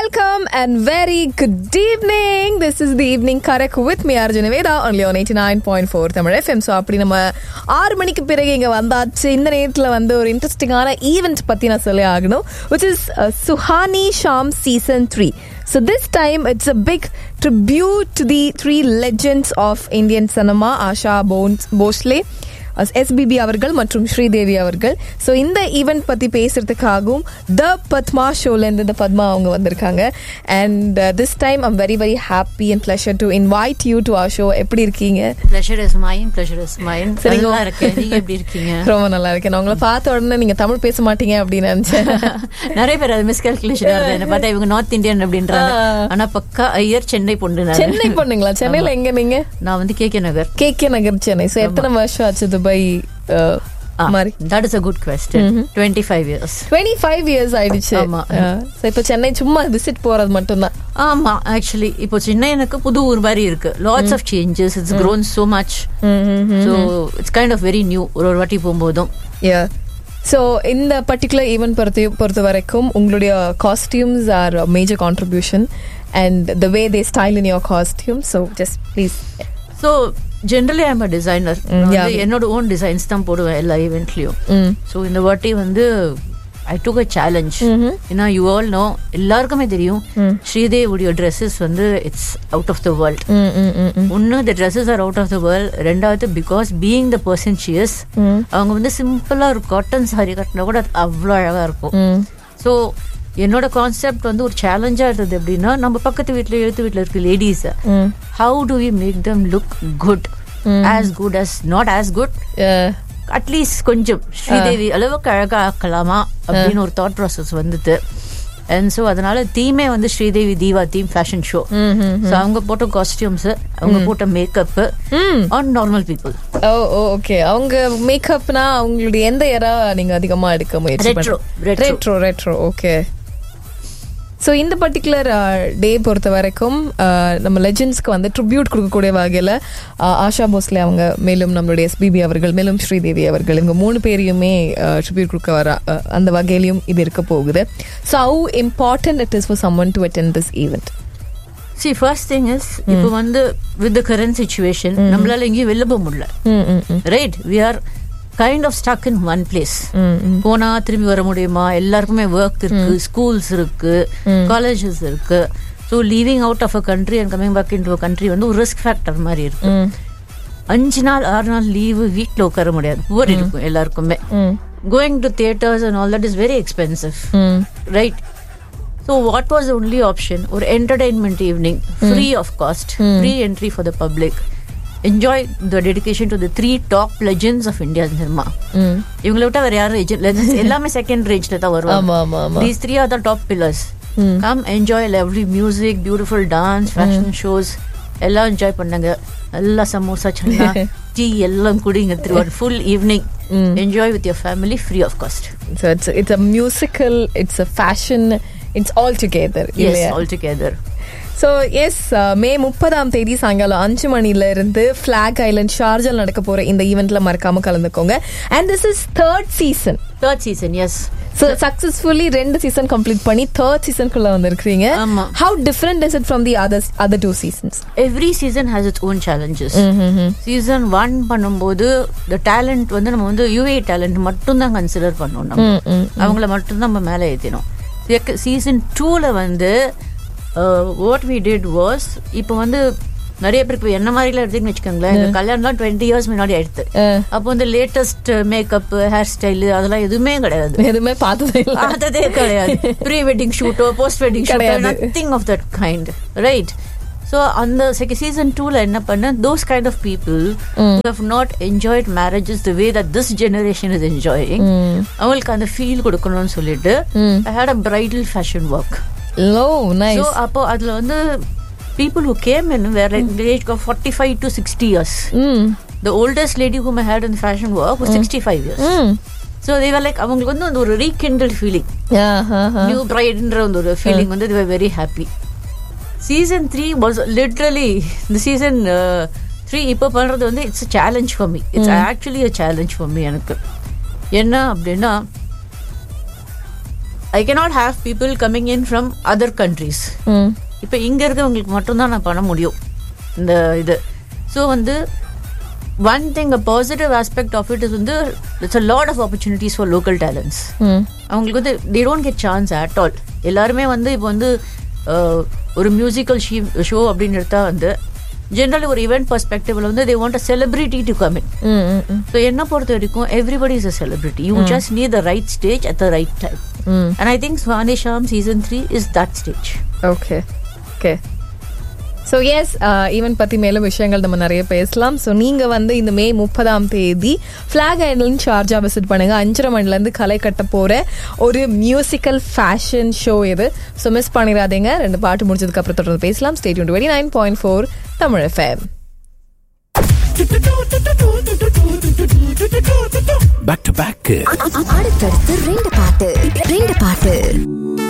Welcome and very good evening. This is the evening correct with me Arjuna Veda only on 89.4 Tamil FM. So அப்படி நம்ம ஆறு மணிக்கு பிறகு இங்கே வந்தாச்சு இந்த நேரத்தில் வந்து ஒரு இன்ட்ரெஸ்டிங்கான ஈவெண்ட் பற்றி நான் சொல்லி ஆகணும் which is uh, Suhani Shaam season three So this time it's a big tribute to the three legends of Indian cinema, Asha Bones, Bhosle, SPB அவர்கள் மற்றும் ஸ்ரீதேவி அவர்கள் ஸோ இந்த ஈவெண்ட் பற்றி பேசுறதுக்காகவும் த பத்மா ஷோலேருந்து இந்த பத்மா அவங்க வந்திருக்காங்க and this time I'm very very happy and pleasure to invite you to our show எப்படி இருக்கீங்க pleasure is mine pleasure is mine சரிங்க. நல்லா இருக்கேன் நீங்க எப்படி இருக்கீங்க ரொம்ப நல்லா இருக்கேன் நான் உங்களை பார்த்த உடனே நீங்க தமிழ் பேச மாட்டீங்க அப்படின்னு நினைச்சேன் நிறைய பேர் அது மிஸ்கால்குலேஷன் வருது என்ன பார்த்தா இவங்க நார்த் இந்தியன் அப்படின்றாங்க ஆனா பக்கா ஐயர் சென்னை பொண்ணு நானு. சென்னை பொண்ணுங்களா சென்னையில எங்க நீங்க நான் வந்து K K Nagar K K Nagar Chennai so எத்தனை வருஷம் ஆச்சு துபாய் அஹ், மாதிரி that is a good question twenty five years twenty five years ஆயிடுச்சு ஆமா. ஸோ இப்போ சென்னை சும்மா விசிட் போறது மட்டும்தான் ஆமா ஆக்சுவலி இப்போ சென்னை எனக்கு புது ஊர் மாதிரி இருக்கு lots of changes it's grown so much so it's kind of very new ஒரு ஒரு வாட்டி போகும்போதும் யா ஸோ இந்த பர்டிகுலர் ஈவெண்ட் பொறுத்த பொறுத்த வரைக்கும் உங்களுடைய costumes are major contribution and the way they style in your costume so just please so generally I'm a designer yeah. என்னோட ஓன் டிசைன்ஸ் தான் போடுவேன் எல்லா ஈவெண்ட்லயும் ம் ஸோ இந்த வாட்டி வந்து ஐ டுக் அ சேலஞ்ச் ஏன்னா யூ ஆல் நோ எல்லாருக்குமே தெரியும் ஸ்ரீதேவுடைய ட்ரெஸ்ஸஸ் வந்து it's out of the world ம் ம் ம் ம் ஒன்று the dresses are out of the world ரெண்டாவது because being the person she's அவங்க வந்து சிம்பிளாக ஒரு காட்டன் சாரி கட்டினா கூட அது அவ்வளோ அழகாக இருக்கும் ம் ஸோ என்னோட கான்செப்ட் வந்து ஒரு சேலஞ்சாக இருந்தது எப்படின்னா நம்ம பக்கத்து வீட்டில் எழுத்து வீட்டில் இருக்க லேடிஸை ம் how to we make them look good as good as not as good Yeah. At least கொஞ்சம் ஸ்ரீதேவி அளவுக்கு அழகா ஆக்கலாமா அப்படின்னு ஒரு தாட் ப்ராசஸ் வந்தது அண்ட் ஸோ அதனால தீமே வந்து Sridevi diva theme fashion show so அவங்க போட்ட காஸ்டியூம்ஸ் அவங்க போட்ட மேக்கப் ம் on normal people oh oh okay அவங்க மேக்கப்னா அவங்களுடைய எந்த எரா நீங்க அதிகமா எடுக்க முயற்சி Retro, retro. Retro retro okay so இந்த பர்டிகுலர் டே பொறுத்த வரைக்கும் uh, நம்ம லெஜெண்ட்ஸ்க்கு வந்து ட்ரிபியூட் கொடுக்கக்கூடிய வகையில் ஆஷா போஸ்லே அவங்க மேலும் நம்மளுடைய எஸ்பிபி அவர்கள் மேலும் ஸ்ரீதேவி அவர்கள் இவங்க மூணு பேரையுமே ட்ரிபியூட் கொடுக்க வர uh, அந்த வகையிலையும் இது இருக்க போகுது so how important it is for common to attend this event see first thing is இப்போ வந்து வித் த கரண்ட் சுச்சுவேஷன் நம்மளால எங்கேயும் வெளில போக முடியல ம் ம் ம் right we are kind of stuck in one place போனா திரும்பி வர முடியுமா எல்லாருக்குமே ஒர்க் இருக்கு ஸ்கூல்ஸ் இருக்கு காலேஜஸ் இருக்கு so leaving out of a country and coming back in to country வந்து ஒரு ரிஸ்க் ஃபேக்டர் மாதிரி இருக்கு ம் அஞ்சு நாள் ஆறு நாள் லீவு வீட்டில் உட்கார முடியாது போர் இருக்கும் எல்லாருக்குமே ம் going to theatres and all that is very expensive ம் right so what was only option ஒரு entertainment evening free of cost free entry for the public enjoy the dedication to the three top legends of India cinema ம் இவங்களை விட்டா வேற யாரும் legends எல்லாமே second ரேஞ்ச்ல தான் ஆமா வருவாங்க ஆமா ஆமா these three are the top pillars come enjoy lovely music beautiful dance fashion shows எல்லாம் என்ஜாய் பண்ணுங்க நல்லா சமோசா சன்னா டீ எல்லாம் குடிங்க through full evening enjoy with your family free of cost So it's it's a musical, it's a fashion, it's all together. Yes இல்லையா all together so yes May முப்பதாம் தேதி சாயங்காலம் அஞ்சு மணில இருந்து ஃபிளாக் ஐலண்ட் ஷார்ஜல் நடக்க போற இந்த ஈவெண்ட்ல மறக்காம கலந்துக்கோங்க and this is third season third season yes so successfully ரெண்டு சீசன் கம்ப்ளீட் பண்ணி தேர்ட் சீசனுக்குள்ள வந்திருக்கீங்க ஆமா. How different is it from the other other two seasons every season has its own challenges season one பண்ணும்போது the talent வந்து நம்ம வந்து UA talent மட்டும் தான் கன்சிடர் பண்ணோம் நம்ம அவங்கள மட்டும் நம்ம மேலே ஏற்றினோம் சீசன் டூல வந்து வாட் வி டிட் வாஸ் இப்போ வந்து நிறைய பேருக்கு இப்ப என்ன மாதிரிலாம் எடுத்துன்னு வச்சுக்கோங்களேன் இந்த கல்யாணம்லாம் டுவெண்ட்டி இயர்ஸ் முன்னாடி ஆயிடுத்து அப்போ வந்து லேட்டஸ்ட் மேக்கப் ஹேர் ஸ்டைல் அதெல்லாம் எதுவுமே கிடையாது எதுவுமே பார்த்ததே இல்லை பார்த்ததே கிடையாது ப்ரீ வெட்டிங் ஷூட்டோ போஸ்ட் வெட்டிங் ஷூட்டோ கிடையாது. Nothing of that kind right so அந்த செகண்ட் சீசன் டூல என்ன பண்ண those kind of people have not enjoyed marriages the way that this generation is enjoying அவங்களுக்கு அந்த ஃபீல் கொடுக்கணும்னு சொல்லிட்டு I had a bridal fashion walk low nice so அப்போ அதுல வந்து பீப்புள் ஹூ கேம் இன் வேற age forty five to sixty years ம் the oldest lady whom I had in fashion work sixty five years hmm so they were like அவங்களுக்கு வந்து அந்த ஒரு ரீகிண்டல் feeling ஆஹா new பிரைட்ன்ற அந்த ஒரு ஃபீலிங் வந்து they were very happy season three was literally இந்த season three இப்போ பண்ணுறது வந்து it's challenge for me it's actually a challenge for me எனக்கு என்ன அப்படின்னா ஐ cannot have people coming in from other countries ம் இப்போ இங்கே இருக்கவங்களுக்கு மட்டும்தான் நான் பண்ண முடியும் இந்த இது ஸோ வந்து one thing a positive aspect of it is வந்து it's a lot of opportunities for local talents hmm அவங்களுக்கு வந்து they don't get chance at all எல்லாருமே வந்து இப்போ வந்து அஹ், ஒரு மியூசிக்கல் ஷீ ஷோ அப்படின்னு எடுத்தா வந்து ஜென்ரலி ஒரு ஈவெண்ட் பர்ஸ்பெக்டிவ்ல வந்து they want a celebrity to come in hmm ம் ம் ஸோ என்ன பொறுத்த வரைக்கும் everybody is a celebrity you just need the right stage at the right time hmm and I think ஸ்வானிஷாம் season three is that stage okay okay so yes even பற்றி மேலும் விஷயங்கள் நம்ம நிறைய பேசலாம் ஸோ நீங்கள் வந்து இந்த மே முப்பதாம் தேதி ஃப்ளாக் ஐலண்ட் ஷார்ஜா விசிட் பண்ணுங்க அஞ்சரை மணிலேருந்து களை கட்ட போகிற ஒரு மியூசிக்கல் ஃபேஷன் ஷோ இது ஸோ மிஸ் பண்ணிடாதீங்க ரெண்டு பாட்டு முடிச்சதுக்கு அப்புறம் தொடர்ந்து பேசலாம் state twenty nine point four Tamil FM back to back அடுத்தடுத்து ரெண்டு பாட்டு ரெண்டு பாட்டு